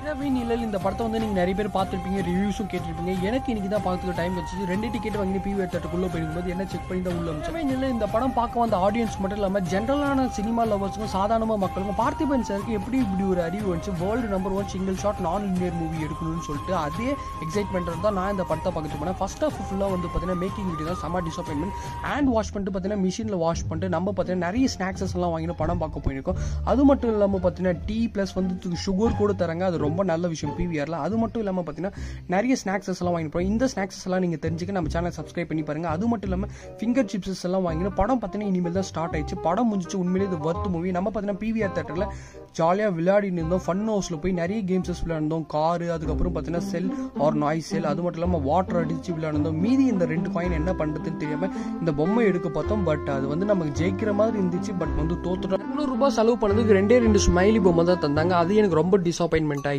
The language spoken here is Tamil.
இரவின் நிழல் இந்த படத்தை வந்து நீங்கள் நிறைய பேர் பார்த்துருப்பீங்க ரிவ்யூஸும் கேட்டிருப்பீங்க எனக்கு இன்னைக்கு தான் பார்த்துக்க டைம் வச்சு ரெண்டு டிக்கெட் வாங்கி பிவி தேட்டருக்குள்ளே போயிருக்கும்போது என்ன செக் பண்ணி தான் உள்ள இரவின் நிழல் இந்த படம் பார்க்க வந்த ஆடியன்ஸ் மட்டும் இல்லாமல் ஜென்ரலான சினிமா லவர்ஸுக்கும் சாதாரணமாக மக்களுக்கும் பார்த்திபன் சாருக்கு எப்படி இப்படி ஒரு அறிவு வந்துச்சு world number one single shot நான் இந்தியர் மூவி எடுக்கணும்னு சொல்லிட்டு அதே எக்ஸைட்மெண்ட் தான் நான் இந்த படத்தை பார்த்துட்டு போனேன் ஃபர்ஸ்ட் ஆஃப் ஃபுல்லாக வந்து பார்த்தீங்கன்னா மேக்கிங் வீடியோ தான் செம்ம டிசப்பாயின்மெண்ட் ஹேண்ட் வாஷ் பண்ணிட்டு பார்த்தீங்கன்னா மிஷினில் வாஷ் பண்ணிட்டு நம்ம பார்த்தீங்கன்னா நிறைய ஸ்நாக்ஸஸ் எல்லாம் வாங்கிட்டு படம் பார்க்க போயிருக்கோம் அது மட்டும் இல்லாமல் பார்த்தீங்கன்னா டீ ப்ளஸ் வந்து சுகர் கூட தராங்க அது ரொம்ப நல்ல விஷயம் பிவிஆரில் அது மட்டும் இல்லாமல் பார்த்தீங்கன்னா நிறைய ஸ்நாக்ஸஸ் எல்லாம் வாங்கிட்டு போகிறோம் இந்த ஸ்நாக்ஸஸ் எல்லாம் நீங்கள் தெரிஞ்சுக்க நம்ம சேனல் சப்ஸ்கிரைப் பண்ணி பாருங்க அது மட்டும் இல்லாமல் ஃபிங்கர் சிப்ஸஸ் எல்லாம் வாங்கினோம் படம் பார்த்தீங்கன்னா இனிமேல் தான் ஸ்டார்ட் ஆயிடுச்சு படம் முடிஞ்சிச்சு உண்மையிலே இது ஒர்த் மூவி நம்ம பார்த்தீங்கன்னா பிவிஆர் தேட்டரில் ஜாலியாக விளையாடிட்டு இருந்தோம் ஃபன் ஹவுஸில் போய் நிறைய கேம்ஸஸ் விளையாண்டோம் காரு அதுக்கப்புறம் பார்த்தீங்கன்னா செல் ஆர் நாய் செல் அது மட்டும் இல்லாமல் வாட்டர் அடித்து விளையாண்டோம் மீதி இந்த ரெண்டு காயின் என்ன பண்ணுறதுன்னு தெரியாமல் இந்த பொம்மை எடுக்க பார்த்தோம் பட் அது வந்து நமக்கு ஜெயிக்கிற மாதிரி இருந்துச்சு பட் வந்து தோத்துட்டோம் ரூபாய் செலவு பண்ணதுக்கு ரெண்டே ரெண்டு ஸ்மைலி பொம்மை தான் தந்தாங்க அது எனக்கு ரொம்ப டிசப்பாயின்மெண்ட் ஆகி